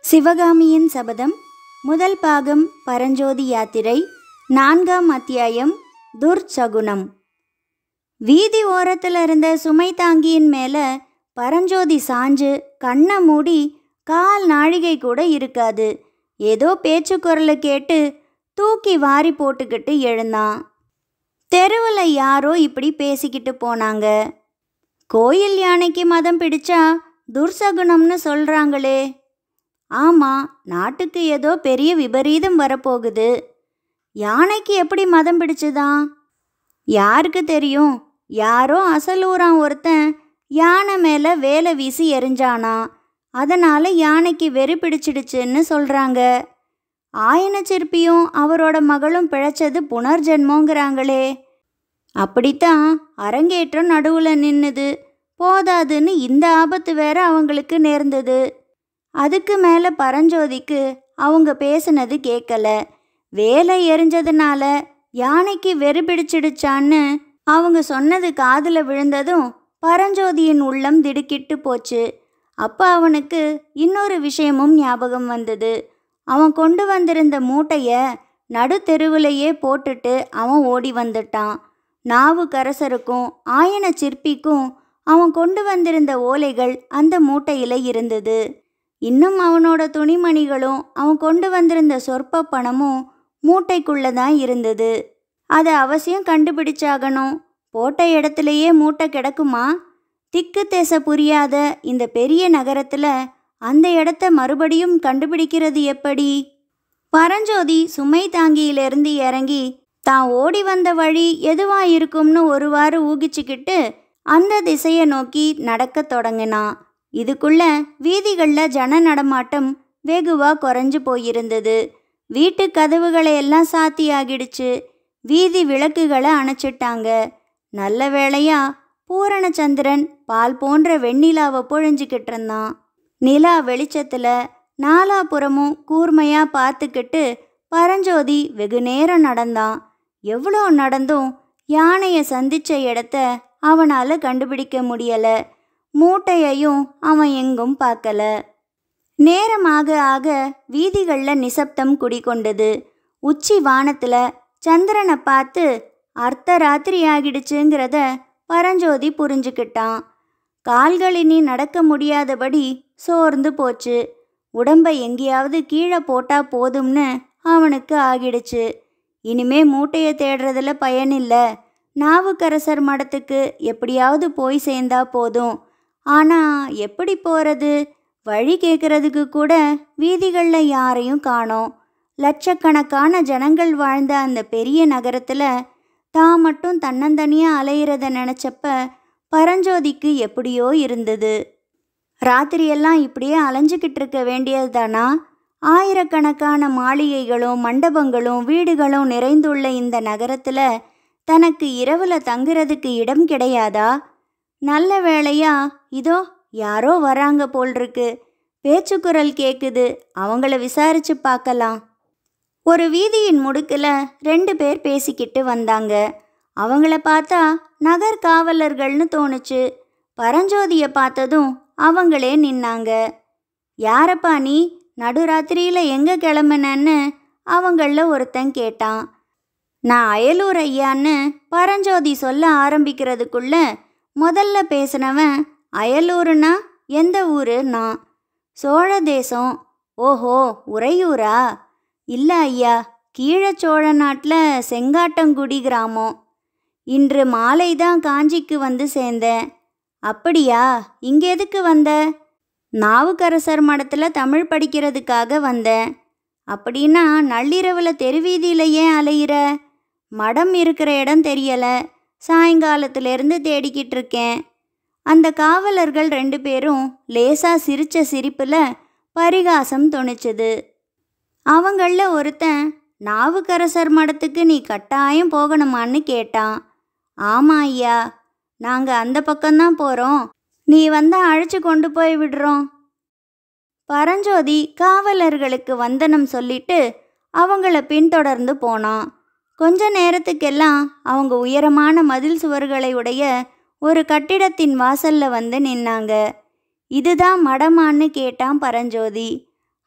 சிவகாமியின் சபதம் முதல் பாகம் பரஞ்சோதி யாத்திரை நான்காம் அத்தியாயம் துர்ச்சகுனம் வீதி ஓரத்தில் இருந்த சுமை தாங்கியின் மேலே பரஞ்சோதி சாஞ்சு கண்ணை மூடி கால் நாழிகை கூட இருக்காது ஏதோ பேச்சு குரலை கேட்டு தூக்கி வாரி போட்டுக்கிட்டு எழுந்தான் தெருவில் யாரோ இப்படி பேசிக்கிட்டு போனாங்க கோயில் யானைக்கு மதம் பிடிச்சா துர்சகுணம்னு சொல்கிறாங்களே ஆமாம் நாட்டுக்கு ஏதோ பெரிய விபரீதம் வரப்போகுது யானைக்கு எப்படி மதம் பிடிச்சுதான் யாருக்கு தெரியும் யாரோ அசலூரான் ஒருத்தன் யானை மேலே வேலை வீசி எரிஞ்சானா அதனால் யானைக்கு வெறி பிடிச்சிடுச்சுன்னு சொல்கிறாங்க ஆயன சிற்பியும் அவரோட மகளும் பிழைச்சது புனர்ஜென்மோங்கிறாங்களே அப்படித்தான் அரங்கேற்றம் நடுவில் நின்னுது போதாதுன்னு இந்த ஆபத்து வேற அவங்களுக்கு நேர்ந்தது அதுக்கு மேலே பரஞ்சோதிக்கு அவங்க பேசுனது கேட்கல வேலை எரிஞ்சதுனால யானைக்கு வெறி பிடிச்சிடுச்சான்னு அவங்க சொன்னது காதில் விழுந்ததும் பரஞ்சோதியின் உள்ளம் திடுக்கிட்டு போச்சு அப்போ அவனுக்கு இன்னொரு விஷயமும் ஞாபகம் வந்தது அவன் கொண்டு வந்திருந்த மூட்டைய நடு தெருவிலேயே போட்டுட்டு அவன் ஓடி வந்துட்டான் நாவுக்கரசருக்கும் ஆயன சிற்பிக்கும் அவன் கொண்டு வந்திருந்த ஓலைகள் அந்த மூட்டையில் இருந்தது இன்னும் அவனோட துணிமணிகளும் அவன் கொண்டு வந்திருந்த சொற்ப பணமும் மூட்டைக்குள்ளே தான் இருந்தது அதை அவசியம் கண்டுபிடிச்சாகணும் போட்ட இடத்துலையே மூட்டை கிடக்குமா திக்கு தேச புரியாத இந்த பெரிய நகரத்தில் அந்த இடத்த மறுபடியும் கண்டுபிடிக்கிறது எப்படி பரஞ்சோதி சுமை தாங்கியிலிருந்து இறங்கி தான் ஓடி வந்த வழி எதுவா இருக்கும்னு ஒருவாறு ஊகிச்சுக்கிட்டு அந்த திசையை நோக்கி நடக்கத் தொடங்கினான் இதுக்குள்ள வீதிகளில் ஜன நடமாட்டம் வெகுவா குறைஞ்சு போயிருந்தது வீட்டு கதவுகளை எல்லாம் சாத்தியாகிடுச்சு வீதி விளக்குகளை அணைச்சிட்டாங்க நல்ல வேளையா பூரணச்சந்திரன் பால் போன்ற வெண்ணிலாவை பொழிஞ்சுக்கிட்டு இருந்தான் நிலா வெளிச்சத்தில் நாலாபுறமும் கூர்மையாக பார்த்துக்கிட்டு பரஞ்சோதி வெகு நேரம் நடந்தான் எவ்வளோ நடந்தும் யானையை சந்திச்ச இடத்த அவனால் கண்டுபிடிக்க முடியலை மூட்டையையும் அவன் எங்கும் பார்க்கல நேரமாக ஆக வீதிகளில் நிசப்தம் குடிகொண்டது உச்சி வானத்தில் சந்திரனை பார்த்து அர்த்த ராத்திரி ஆகிடுச்சுங்கிறத பரஞ்சோதி புரிஞ்சுக்கிட்டான் கால்கள் இனி நடக்க முடியாதபடி சோர்ந்து போச்சு உடம்பை எங்கேயாவது கீழே போட்டா போதும்னு அவனுக்கு ஆகிடுச்சு இனிமே மூட்டையை தேடுறதுல பயனில்லை நாவுக்கரசர் மடத்துக்கு எப்படியாவது போய் சேர்ந்தா போதும் ஆனால் எப்படி போகிறது வழி கேட்கறதுக்கு கூட வீதிகளில் யாரையும் காணோம் லட்சக்கணக்கான ஜனங்கள் வாழ்ந்த அந்த பெரிய நகரத்தில் தான் மட்டும் தன்னந்தனியாக அலையிறத நினச்சப்ப பரஞ்சோதிக்கு எப்படியோ இருந்தது ராத்திரியெல்லாம் இப்படியே அலைஞ்சிக்கிட்டு இருக்க வேண்டியது தானா ஆயிரக்கணக்கான மாளிகைகளும் மண்டபங்களும் வீடுகளும் நிறைந்துள்ள இந்த நகரத்தில் தனக்கு இரவில் தங்குறதுக்கு இடம் கிடையாதா நல்ல வேளையா இதோ யாரோ வராங்க போல் இருக்கு பேச்சுக்குரல் கேட்குது அவங்கள விசாரிச்சு பார்க்கலாம் ஒரு வீதியின் முடுக்கில் ரெண்டு பேர் பேசிக்கிட்டு வந்தாங்க அவங்கள பார்த்தா நகர் காவலர்கள்னு தோணுச்சு பரஞ்சோதியை பார்த்ததும் அவங்களே நின்னாங்க யாரப்பா நீ நடுராத்திரியில் எங்கே கிளம்புனன்னு அவங்களில் ஒருத்தன் கேட்டான் நான் அயலூர் ஐயான்னு பரஞ்சோதி சொல்ல ஆரம்பிக்கிறதுக்குள்ள முதல்ல பேசினவன் அயலூருனா எந்த ஊரு நான் சோழ தேசம் ஓஹோ உறையூரா இல்லை ஐயா கீழே சோழ நாட்டில் செங்காட்டங்குடி கிராமம் இன்று மாலை தான் காஞ்சிக்கு வந்து சேர்ந்தேன் அப்படியா இங்கே எதுக்கு வந்த நாவுக்கரசர் மடத்தில் தமிழ் படிக்கிறதுக்காக வந்தேன் அப்படின்னா நள்ளிரவில் தெருவீதியில் ஏன் அலையிற மடம் இருக்கிற இடம் தெரியலை சாயங்காலத்திலேருந்து தேடிக்கிட்டு இருக்கேன் அந்த காவலர்கள் ரெண்டு பேரும் லேசா சிரிச்ச சிரிப்பில் பரிகாசம் துணிச்சுது அவங்களில் ஒருத்தன் நாவுக்கரசர் மடத்துக்கு நீ கட்டாயம் போகணுமான்னு கேட்டான் ஆமாம் ஐயா நாங்கள் அந்த பக்கம்தான் போகிறோம் நீ வந்தால் அழைச்சி கொண்டு போய் விடுறோம் பரஞ்சோதி காவலர்களுக்கு வந்தனம் சொல்லிட்டு அவங்கள பின்தொடர்ந்து போனான் கொஞ்ச நேரத்துக்கெல்லாம் அவங்க உயரமான மதில் சுவர்களை உடைய ஒரு கட்டிடத்தின் வாசல்ல வந்து நின்னாங்க இதுதான் மடமான்னு கேட்டான் பரஞ்சோதி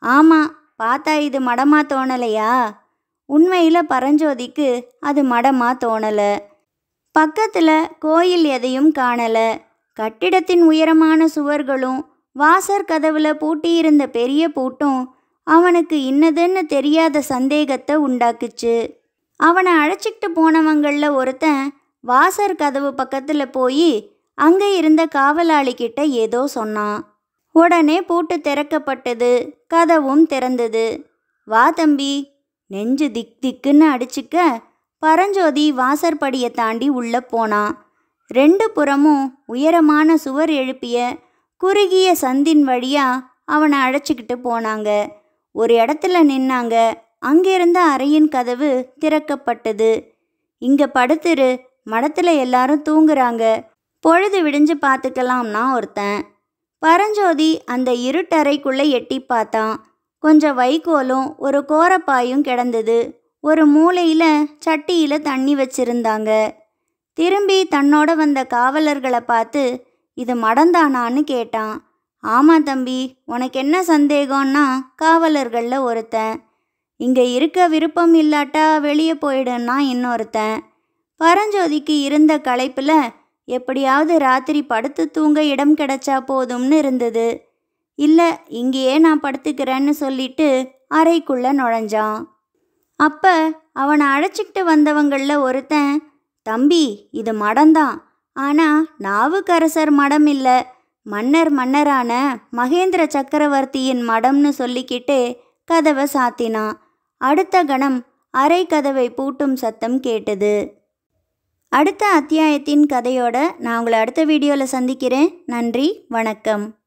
ஆமாம் பார்த்தா இது மடமா தோணலையா உண்மையில் பரஞ்சோதிக்கு அது மடமா தோணலை பக்கத்தில் கோயில் எதையும் காணலை கட்டிடத்தின் உயரமான சுவர்களும் வாசற் கதவுல பூட்டியிருந்த பெரிய பூட்டும் அவனுக்கு இன்னதுன்னு தெரியாத சந்தேகத்தை உண்டாக்குச்சு அவனை அழைச்சிக்கிட்டு போனவங்களில் ஒருத்தன் வாசற் கதவு பக்கத்தில் போய் அங்கே இருந்த காவலாளி கிட்ட ஏதோ சொன்னான் உடனே பூட்டு திறக்கப்பட்டது கதவும் திறந்தது வா தம்பி நெஞ்சு திக் திக்குன்னு அடிச்சுக்க பரஞ்சோதி வாசற்படியை தாண்டி உள்ளே போனான் ரெண்டு புறமும் உயரமான சுவர் எழுப்பிய குறுகிய சந்தின் வழியா அவனை அழைச்சிக்கிட்டு போனாங்க ஒரு இடத்துல நின்னாங்க அங்கிருந்த அறையின் கதவு திறக்கப்பட்டது இங்க படுத்துரு மடத்துல எல்லாரும் தூங்குறாங்க பொழுது விடிஞ்சு பார்த்துக்கலாம்னா ஒருத்தன் பரஞ்சோதி அந்த இருட்டறைக்குள்ளே எட்டி பார்த்தான் கொஞ்சம் வைக்கோலும் ஒரு கோரப்பாயும் கிடந்தது ஒரு மூலையில் சட்டியில் தண்ணி வச்சிருந்தாங்க திரும்பி தன்னோட வந்த காவலர்களை பார்த்து இது மடந்தானான்னு கேட்டான் ஆமாம் தம்பி உனக்கு என்ன சந்தேகம்னா காவலர்களில் ஒருத்தன் இங்கே இருக்க விருப்பம் இல்லாட்டா வெளியே போயிடுன்னா இன்னொருத்தன் பரஞ்சோதிக்கு இருந்த களைப்பில் எப்படியாவது ராத்திரி படுத்து தூங்க இடம் கிடைச்சா போதும்னு இருந்தது இல்லை இங்கேயே நான் படுத்துக்கிறேன்னு சொல்லிட்டு அறைக்குள்ளே நுழைஞ்சான் அப்போ அவனை அழைச்சிக்கிட்டு வந்தவங்களில் ஒருத்தன் தம்பி இது மடம்தான் ஆனால் நாவுக்கரசர் மடம் இல்லை மன்னர் மன்னரான மகேந்திர சக்கரவர்த்தியின் மடம்னு சொல்லிக்கிட்டு கதவை சாத்தினான் அடுத்த கணம் அறை கதவை பூட்டும் சத்தம் கேட்டது அடுத்த அத்தியாயத்தின் கதையோட நான் உங்களை அடுத்த வீடியோவில் சந்திக்கிறேன் நன்றி வணக்கம்